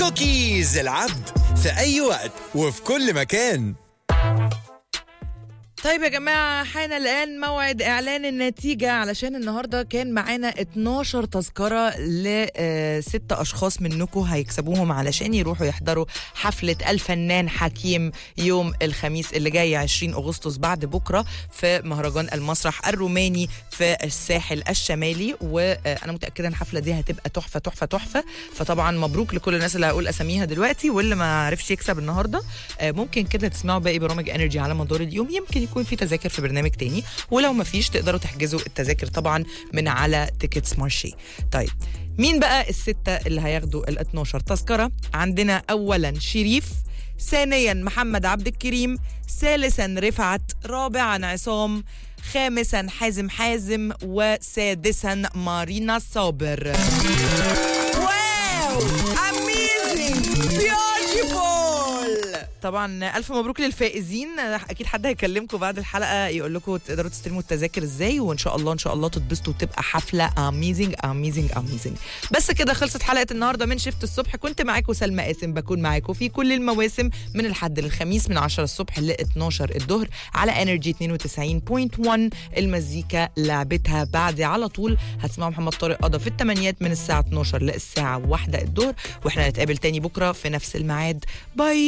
كوكيز العبد في أي وقت وفي كل مكان طيب يا جماعة حان الآن موعد إعلان النتيجة علشان النهاردة كان معانا 12 تذكرة لست أشخاص منكم هيكسبوهم علشان يروحوا يحضروا حفلة الفنان حكيم يوم الخميس اللي جاي 20 أغسطس بعد بكرة في مهرجان المسرح الروماني في الساحل الشمالي وأنا متأكدة إن الحفلة دي هتبقى تحفة تحفة تحفة فطبعا مبروك لكل الناس اللي هقول أساميها دلوقتي واللي ما عرفش يكسب النهاردة آه، ممكن كده تسمعوا باقي برامج انرجي على مدار اليوم يمكن يكون في تذاكر في برنامج تاني ولو ما فيش تقدروا تحجزوا التذاكر طبعا من على تيكتس مارشي طيب مين بقى الستة اللي هياخدوا ال 12 تذكرة عندنا أولا شريف ثانيا محمد عبد الكريم ثالثا رفعت رابعا عصام خامسا حازم حازم وسادسا مارينا صابر واو اميزنج بيوتيفول طبعا الف مبروك للفائزين اكيد حد هيكلمكم بعد الحلقه يقول لكم تقدروا تستلموا التذاكر ازاي وان شاء الله ان شاء الله تتبسطوا وتبقى حفله اميزنج اميزنج اميزنج بس كده خلصت حلقه النهارده من شفت الصبح كنت معاكم سلمى قاسم بكون معاكم في كل المواسم من الحد للخميس من 10 الصبح ل 12 الظهر على انرجي 92.1 المزيكا لعبتها بعد على طول هتسمعوا محمد طارق قضى في الثمانيات من الساعه 12 للساعه 1 الظهر واحنا نتقابل تاني بكره في نفس الميعاد باي